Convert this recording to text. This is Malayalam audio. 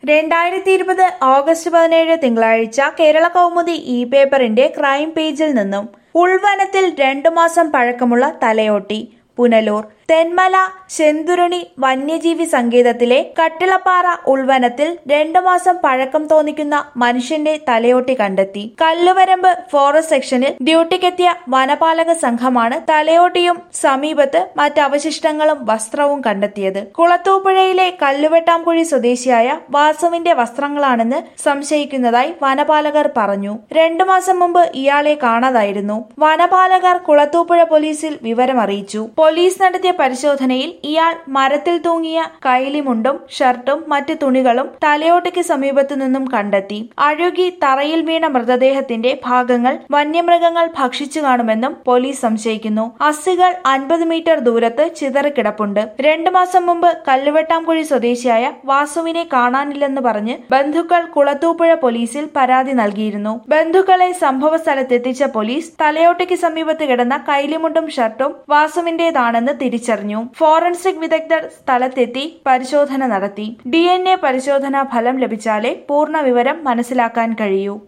രണ്ടായിരത്തി ഇരുപത് ഓഗസ്റ്റ് പതിനേഴ് തിങ്കളാഴ്ച കേരള കൗമുദി ഇ പേപ്പറിന്റെ ക്രൈം പേജിൽ നിന്നും ഉൾവനത്തിൽ രണ്ടു മാസം പഴക്കമുള്ള തലയോട്ടി പുനലൂർ തെന്മല ചെന്തുരുണി വന്യജീവി സങ്കേതത്തിലെ കട്ടിളപ്പാറ ഉൾവനത്തിൽ രണ്ടു മാസം പഴക്കം തോന്നിക്കുന്ന മനുഷ്യന്റെ തലയോട്ടി കണ്ടെത്തി കല്ലുവരമ്പ് ഫോറസ്റ്റ് സെക്ഷനിൽ ഡ്യൂട്ടിക്കെത്തിയ വനപാലക സംഘമാണ് തലയോട്ടിയും സമീപത്ത് മറ്റ് അവശിഷ്ടങ്ങളും വസ്ത്രവും കണ്ടെത്തിയത് കുളത്തൂപ്പുഴയിലെ കല്ലുവെട്ടാംകുഴി സ്വദേശിയായ വാസുവിന്റെ വസ്ത്രങ്ങളാണെന്ന് സംശയിക്കുന്നതായി വനപാലകർ പറഞ്ഞു രണ്ടു മാസം മുമ്പ് ഇയാളെ കാണാതായിരുന്നു വനപാലകർ കുളത്തൂപ്പുഴ പോലീസിൽ വിവരമറിയിച്ചു പോലീസ് നടത്തിയ പരിശോധനയിൽ ഇയാൾ മരത്തിൽ തൂങ്ങിയ കൈലിമുണ്ടും ഷർട്ടും മറ്റ് തുണികളും തലയോട്ടിക്ക് സമീപത്തു നിന്നും കണ്ടെത്തി അഴുകി തറയിൽ വീണ മൃതദേഹത്തിന്റെ ഭാഗങ്ങൾ വന്യമൃഗങ്ങൾ ഭക്ഷിച്ചു കാണുമെന്നും പോലീസ് സംശയിക്കുന്നു അസ്ഥികൾ അൻപത് മീറ്റർ ദൂരത്ത് ചിതറിക്കിടപ്പുണ്ട് രണ്ടു മാസം മുമ്പ് കല്ലുവെട്ടാംകുഴി സ്വദേശിയായ വാസുവിനെ കാണാനില്ലെന്ന് പറഞ്ഞ് ബന്ധുക്കൾ കുളത്തൂപ്പുഴ പോലീസിൽ പരാതി നൽകിയിരുന്നു ബന്ധുക്കളെ സംഭവ സ്ഥലത്തെത്തിച്ച പോലീസ് തലയോട്ടിക്ക് സമീപത്ത് കിടന്ന കൈലിമുണ്ടും ഷർട്ടും വാസുവിന്റേതാണെന്ന് തിരിച്ചറിഞ്ഞു ഫോറൻസിക് വിദഗ്ധർ സ്ഥലത്തെത്തി പരിശോധന നടത്തി ഡി പരിശോധനാ ഫലം ലഭിച്ചാലേ പൂർണ്ണ വിവരം മനസ്സിലാക്കാൻ കഴിയൂ